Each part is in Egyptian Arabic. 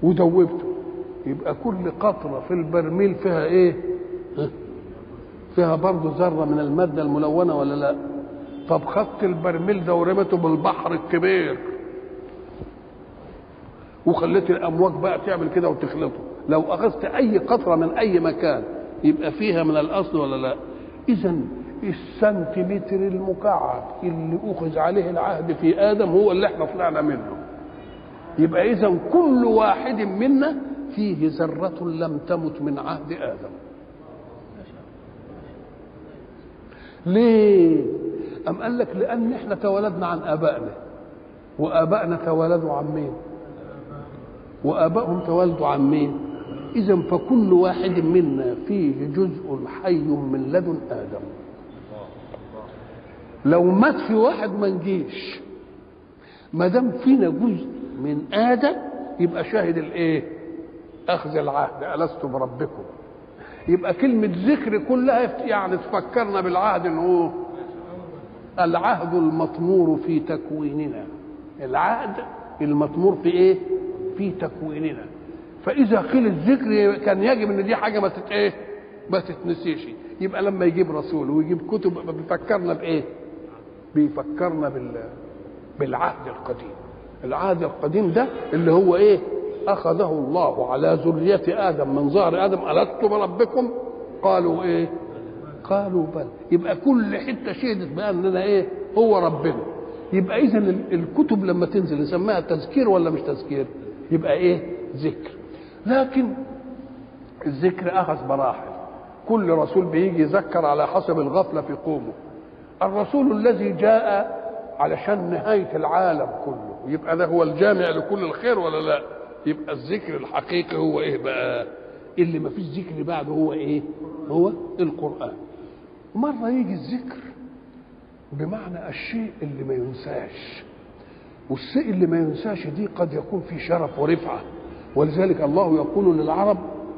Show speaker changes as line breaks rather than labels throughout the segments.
ودوبته يبقى كل قطره في البرميل فيها ايه ها؟ فيها برضه ذره من الماده الملونه ولا لا طب خدت البرميل ده ورمته بالبحر الكبير وخليت الامواج بقى تعمل كده وتخلطه لو اخذت اي قطره من اي مكان يبقى فيها من الاصل ولا لا اذا السنتيمتر المكعب اللي اخذ عليه العهد في ادم هو اللي احنا طلعنا منه يبقى اذا كل واحد منا فيه ذره لم تمت من عهد ادم ليه أم قال لك لأن إحنا تولدنا عن آبائنا وآبائنا تولدوا عن مين وآبائهم تولدوا عن مين إذا فكل واحد منا فيه جزء حي من لدن آدم لو مات في واحد ما نجيش ما دام فينا جزء من آدم يبقى شاهد الإيه؟ أخذ العهد ألست بربكم يبقى كلمة ذكر كلها يعني تفكرنا بالعهد إن هو العهد المطمور في تكويننا العهد المطمور في ايه في تكويننا فاذا قيل الذكر كان يجب ان دي حاجه ما تت ايه ما تتنسيش يبقى لما يجيب رسول ويجيب كتب بيفكرنا بايه بيفكرنا بال بالعهد القديم العهد القديم ده اللي هو ايه اخذه الله على ذريه ادم من ظهر ادم الست بربكم قالوا ايه قالوا بل يبقى كل حته شهدت باننا ايه هو ربنا يبقى اذا الكتب لما تنزل نسميها تذكير ولا مش تذكير يبقى ايه ذكر لكن الذكر اخذ مراحل كل رسول بيجي يذكر على حسب الغفله في قومه الرسول الذي جاء علشان نهايه العالم كله يبقى ده هو الجامع لكل الخير ولا لا يبقى الذكر الحقيقي هو ايه بقى اللي ما فيش ذكر بعده هو ايه هو القران مرة يجي الذكر بمعنى الشيء اللي ما ينساش والشيء اللي ما ينساش دي قد يكون في شرف ورفعة ولذلك الله يقول للعرب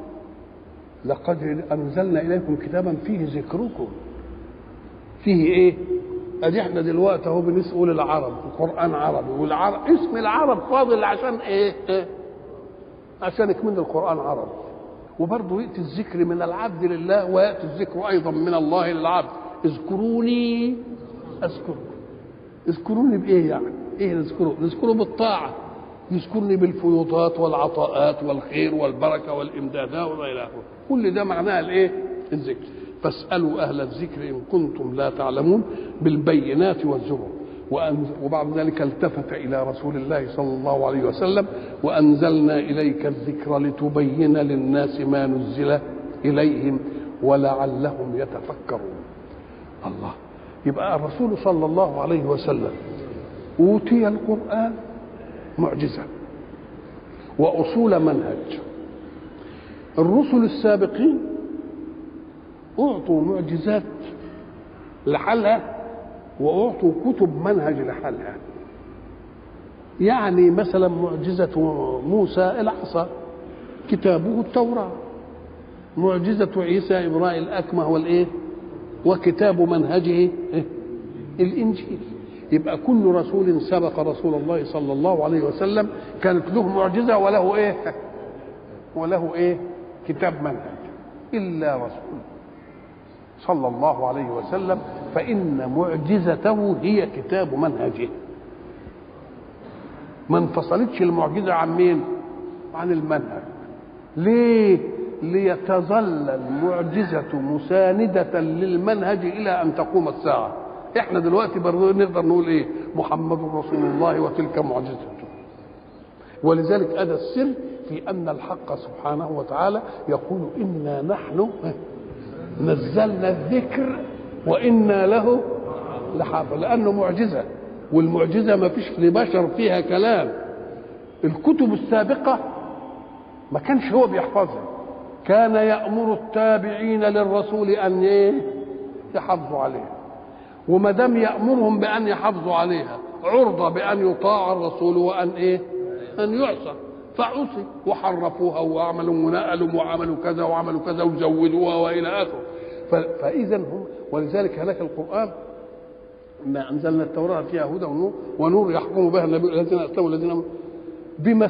لقد أنزلنا إليكم كتابا فيه ذكركم فيه إيه؟ أدي إحنا دلوقتي أهو بنسأل العرب القرآن عربي والعرب اسم العرب فاضل عشان إيه؟ إيه؟ عشان يكمل القرآن عربي وبرضه ياتي الذكر من العبد لله وياتي الذكر ايضا من الله للعبد اذكروني اذكركم اذكروني بايه يعني؟ ايه نذكره؟ نذكره بالطاعه يذكرني بالفيوضات والعطاءات والخير والبركه والامدادات والى اخره كل ده معناه الايه؟ الذكر فاسالوا اهل الذكر ان كنتم لا تعلمون بالبينات والزبر وبعد ذلك التفت الى رسول الله صلى الله عليه وسلم وانزلنا اليك الذكر لتبين للناس ما نزل اليهم ولعلهم يتفكرون الله يبقى الرسول صلى الله عليه وسلم اوتي القران معجزه واصول منهج الرسل السابقين اعطوا معجزات لحالها واعطوا كتب منهج لحالها يعني مثلا معجزة موسى العصا كتابه التوراة معجزة عيسى إبراء الأكمه والإيه وكتاب منهجه إيه؟ الإنجيل يبقى كل رسول سبق رسول الله صلى الله عليه وسلم كانت له معجزة وله إيه وله إيه كتاب منهج إلا رسول صلى الله عليه وسلم فإن معجزته هي كتاب منهجه ما انفصلتش المعجزة عن مين عن المنهج ليه ليتظل المعجزة مساندة للمنهج إلى أن تقوم الساعة احنا دلوقتي برضه نقدر نقول ايه محمد رسول الله وتلك معجزته ولذلك هذا السر في أن الحق سبحانه وتعالى يقول إنا نحن نزلنا الذكر وإنا له لحافظ لأنه معجزة والمعجزة ما فيش لبشر فيها كلام الكتب السابقة ما كانش هو بيحفظها كان يأمر التابعين للرسول أن إيه يحافظوا عليها وما دام يأمرهم بأن يحافظوا عليها عرضة بأن يطاع الرسول وأن إيه أن يعصى فعصي وحرفوها وعملوا ونقلوا وعملوا كذا وعملوا كذا وزودوها والى اخره فاذا هم ولذلك هناك القران ما انزلنا التوراه فيها هدى ونور ونور يحكم بها النبي الذين اسلموا الذين بما